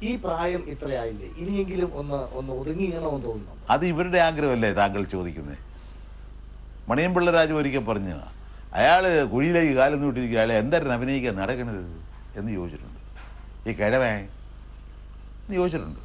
ഈ പ്രായം ഇത്രയായില്ലേ ഇനിയെങ്കിലും ഒന്ന് ഒന്ന് ഒതുങ്ങിയണമെന്ന് തോന്നുന്നു അത് ഇവരുടെ ആഗ്രഹമല്ലേ താങ്കൾ ചോദിക്കുന്നത് മണിയമ്പിള്ള രാജു ഒരിക്കൽ പറഞ്ഞു അയാൾ കുഴിയിലേക്ക് കാലം നീട്ടിരിക്കുക അയാളെ എന്തായിരുന്നു അഭിനയിക്കാൻ നടക്കണത് എന്ന് ചോദിച്ചിട്ടുണ്ട് ഈ കിഴവേ എന്ന് ചോദിച്ചിട്ടുണ്ട്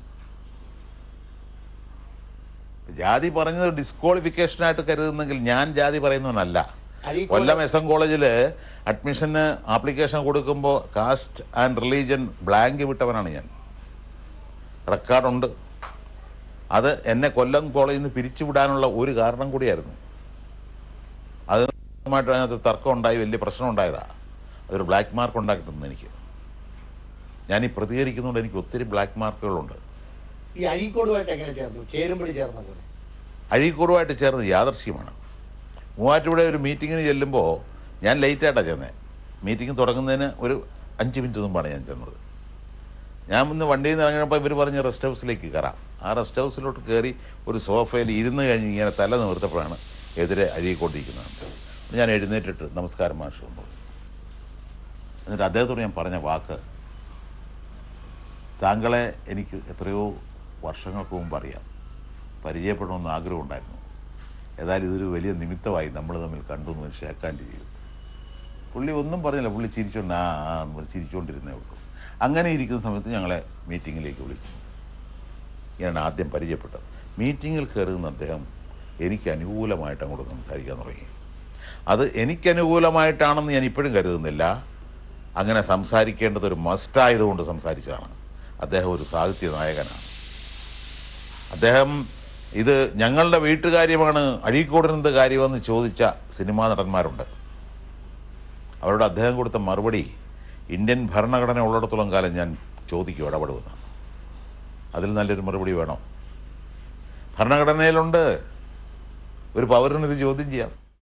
ജാതി പറഞ്ഞത് ഡിസ്ക്വാളിഫിക്കേഷനായിട്ട് കരുതുന്നെങ്കിൽ ഞാൻ ജാതി പറയുന്നവനല്ല അഴീക്കോട് കൊല്ലം എസ് എൻ കോളേജിൽ അഡ്മിഷന് ആപ്ലിക്കേഷൻ കൊടുക്കുമ്പോൾ കാസ്റ്റ് ആൻഡ് റിലീജിയൻ ബ്ലാങ്ക് വിട്ടവനാണ് ഞാൻ റെക്കോർഡുണ്ട് അത് എന്നെ കൊല്ലം കോളേജിൽ നിന്ന് പിരിച്ചുവിടാനുള്ള ഒരു കാരണം കൂടിയായിരുന്നു അത് മായിട്ട് അതിനകത്ത് തർക്കം ഉണ്ടായി വലിയ പ്രശ്നം ഉണ്ടായതാ അതൊരു ബ്ലാക്ക് മാർക്ക് ഉണ്ടാക്കി തന്നു എനിക്ക് ഞാൻ ഈ പ്രതികരിക്കുന്നതുകൊണ്ട് എനിക്ക് ഒത്തിരി ബ്ലാക്ക് മാർക്കുകളുണ്ട് ഈ അഴീക്കോടുമായിട്ട് എങ്ങനെ ചേർന്നു ചേരുമ്പടി ചേർന്ന പോലെ അഴീക്കൂറുമായിട്ട് ചേർന്ന് യാദർശ്യമാണ് മൂവാറ്റുപുഴ ഒരു മീറ്റിങ്ങിന് ചെല്ലുമ്പോൾ ഞാൻ ലേറ്റായിട്ടാണ് ചെന്നത് മീറ്റിംഗ് തുടങ്ങുന്നതിന് ഒരു അഞ്ച് മിനിറ്റ് മുമ്പാണ് ഞാൻ ചെന്നത് ഞാൻ ഇന്ന് വണ്ടിയിൽ നിന്ന് ഇറങ്ങിയപ്പോൾ ഇവർ പറഞ്ഞ് റെസ്റ്റ് ഹൗസിലേക്ക് കയറാം ആ റെസ്റ്റ് ഹൗസിലോട്ട് കയറി ഒരു സോഫയിൽ ഇരുന്ന് കഴിഞ്ഞ് ഇങ്ങനെ തല നിവർത്തപ്പോഴാണ് എതിരെ അഴീക്കൊണ്ടിരിക്കുന്നത് ഞാൻ എഴുന്നേറ്റിട്ട് നമസ്കാരം മാഷ് എന്ന് പറഞ്ഞു എന്നിട്ട് അദ്ദേഹത്തോട് ഞാൻ പറഞ്ഞ വാക്ക് താങ്കളെ എനിക്ക് എത്രയോ വർഷങ്ങൾക്ക് മുമ്പ് അറിയാം പരിചയപ്പെടണമെന്ന് ആഗ്രഹമുണ്ടായിരുന്നു ഏതായാലും ഇതൊരു വലിയ നിമിത്തമായി നമ്മൾ തമ്മിൽ കണ്ടു എന്ന് ഷേക്കാൻ്റെ ചെയ്തു പുള്ളി ഒന്നും പറഞ്ഞില്ല പുള്ളി ചിരിച്ചോണ്ട് ആ ആ എന്ന് പറഞ്ഞ് ചിരിച്ചുകൊണ്ടിരുന്നേ ഉള്ളൂ അങ്ങനെ ഇരിക്കുന്ന സമയത്ത് ഞങ്ങളെ മീറ്റിങ്ങിലേക്ക് വിളിച്ചു ഇങ്ങനെയാണ് ആദ്യം പരിചയപ്പെട്ടത് മീറ്റിങ്ങിൽ കയറുന്ന അദ്ദേഹം എനിക്ക് അനുകൂലമായിട്ട് അങ്ങോട്ട് സംസാരിക്കാൻ തുടങ്ങി അത് എനിക്ക് അനുകൂലമായിട്ടാണെന്ന് ഞാൻ ഇപ്പോഴും കരുതുന്നില്ല അങ്ങനെ സംസാരിക്കേണ്ടത് ഒരു മസ്റ്റായതുകൊണ്ട് സംസാരിച്ചതാണ് അദ്ദേഹം ഒരു സാഹിത്യ നായകനാണ് അദ്ദേഹം ഇത് ഞങ്ങളുടെ വീട്ടുകാര്യമാണ് അഴീക്കോടിനെന്ത് കാര്യമെന്ന് ചോദിച്ച സിനിമാ നടന്മാരുണ്ട് അവരോട് അദ്ദേഹം കൊടുത്ത മറുപടി ഇന്ത്യൻ ഭരണഘടന ഉള്ളിടത്തോളം കാലം ഞാൻ ചോദിക്കും ഇടപെടുമെന്ന് അതിൽ നല്ലൊരു മറുപടി വേണോ ഭരണഘടനയിലുണ്ട് ഒരു പൗരന് ഇത് ചോദ്യം ചെയ്യാം